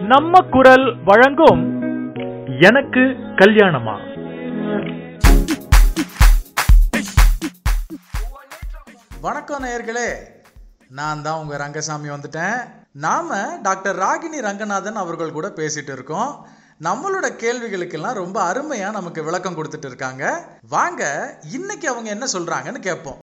நம்ம குரல் வழங்கும் எனக்கு கல்யாணமா வணக்கம் நேயர்களே நான் தான் உங்கள் ரங்கசாமி வந்துட்டேன் நாம் டாக்டர் ராகினி ரங்கநாதன் அவர்கள் கூட பேசிட்டு இருக்கோம் நம்மளோட கேள்விகளுக்கெல்லாம் ரொம்ப அருமையாக நமக்கு விளக்கம் கொடுத்துட்டு இருக்காங்க வாங்க இன்னைக்கு அவங்க என்ன சொல்கிறாங்கன்னு கேட்போம்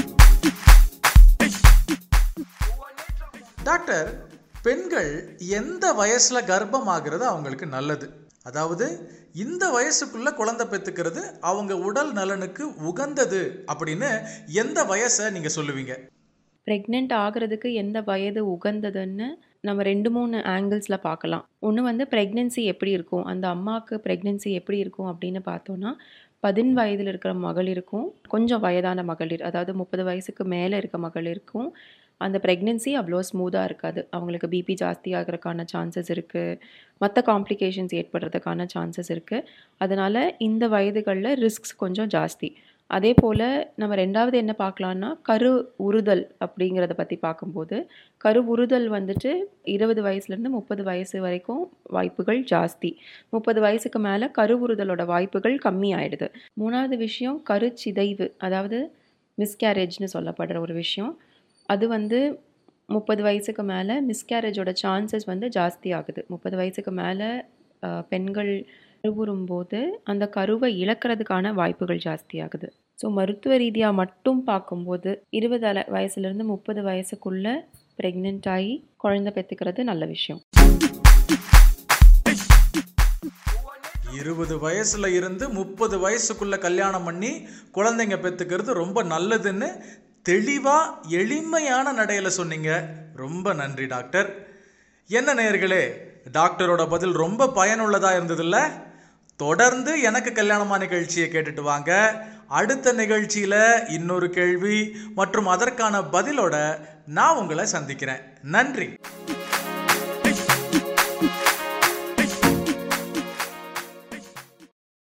டாக்டர் பெண்கள் எந்த வயசில் கர்ப்பமாகிறது அவங்களுக்கு நல்லது அதாவது இந்த வயசுக்குள்ள குழந்தை பெற்றுக்கிறது அவங்க உடல் நலனுக்கு உகந்தது அப்படின்னு எந்த வயசை நீங்கள் சொல்லுவீங்க ப்ரெக்னென்ட் ஆகிறதுக்கு எந்த வயது உகந்ததுன்னு நம்ம ரெண்டு மூணு ஆங்கிள்ஸில் பார்க்கலாம் ஒன்று வந்து ப்ரெக்னென்சி எப்படி இருக்கும் அந்த அம்மாவுக்கு ப்ரெக்னென்சி எப்படி இருக்கும் அப்படின்னு பார்த்தோன்னா பதின் வயதில் இருக்கிற மகளிருக்கும் கொஞ்சம் வயதான மகளிர் அதாவது முப்பது வயசுக்கு மேலே இருக்க மகளிருக்கும் அந்த ப்ரெக்னென்சி அவ்வளோ ஸ்மூத்தாக இருக்காது அவங்களுக்கு பிபி ஜாஸ்தி ஆகிறதுக்கான சான்சஸ் இருக்குது மற்ற காம்ப்ளிகேஷன்ஸ் ஏற்படுறதுக்கான சான்சஸ் இருக்குது அதனால் இந்த வயதுகளில் ரிஸ்க்ஸ் கொஞ்சம் ஜாஸ்தி அதே போல் நம்ம ரெண்டாவது என்ன பார்க்கலான்னா கரு உறுதல் அப்படிங்கிறத பற்றி பார்க்கும்போது கரு உறுதல் வந்துட்டு இருபது வயசுலேருந்து முப்பது வயசு வரைக்கும் வாய்ப்புகள் ஜாஸ்தி முப்பது வயசுக்கு மேலே கரு உறுதலோட வாய்ப்புகள் கம்மி ஆயிடுது மூணாவது விஷயம் கருச்சிதைவு அதாவது மிஸ்கேரேஜ்னு சொல்லப்படுற ஒரு விஷயம் அது வந்து முப்பது வயசுக்கு மேலே மிஸ்கேரேஜோட சான்சஸ் வந்து ஜாஸ்தி ஆகுது முப்பது வயசுக்கு மேலே பெண்கள் கருவுறும்போது அந்த கருவை இழக்கிறதுக்கான வாய்ப்புகள் ஜாஸ்தி ஆகுது ஸோ மருத்துவ ரீதியாக மட்டும் பார்க்கும்போது இருபது அல வயசுலேருந்து முப்பது வயசுக்குள்ளே ப்ரெக்னென்ட் ஆகி குழந்தை பெற்றுக்கிறது நல்ல விஷயம் இருபது வயசுல இருந்து முப்பது வயசுக்குள்ள கல்யாணம் பண்ணி குழந்தைங்க பெற்றுக்கிறது ரொம்ப நல்லதுன்னு தெளிவா எளிமையான நடையில சொன்னீங்க ரொம்ப நன்றி டாக்டர் என்ன நேயர்களே டாக்டரோட பதில் ரொம்ப பயனுள்ளதா இருந்ததுல்ல தொடர்ந்து எனக்கு கல்யாணமா நிகழ்ச்சியை கேட்டுட்டு வாங்க அடுத்த நிகழ்ச்சியில இன்னொரு கேள்வி மற்றும் அதற்கான பதிலோட நான் உங்களை சந்திக்கிறேன் நன்றி